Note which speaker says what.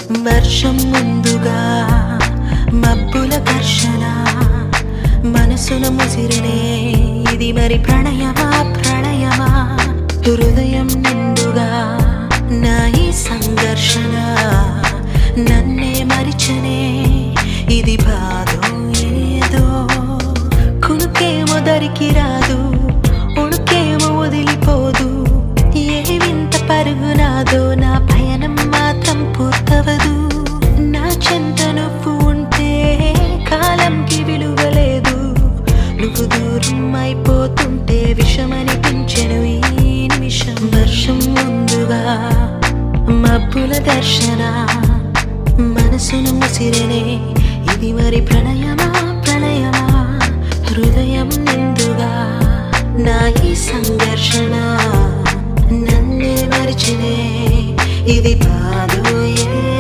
Speaker 1: వర్షం ముందుగా మబ్బుల ఘర్షణ మనసున ముసిరినే ఇది మరి ప్రణయమా ప్రణయమా హృదయం నిండుగా నా ఈ సంఘర్షణ నన్నే మరిచనే ఇది బాధో ఏదో కునుకేమో దరికి రాదు ఉణుకేమో వదిలిపోదు ఏ వింత పరుగు నాదో నా పయనం మాత్రం పూర్తవదు నా చెంత నువ్వు ఉంటే కాలంకి విలువ లేదు నువ్వు దూరం అయిపోతుంటే విషమనిపించెను ఈ నిమిషం వర్షం ముందుగా మబ్బుల దర్శన మనసును ముసిరనే ఇది మరి ప్రణయమా ప్రణయమా హృదయం నిండుగా నా ఈ సంఘర్షణ నన్నే మరిచినే ఇది బాధో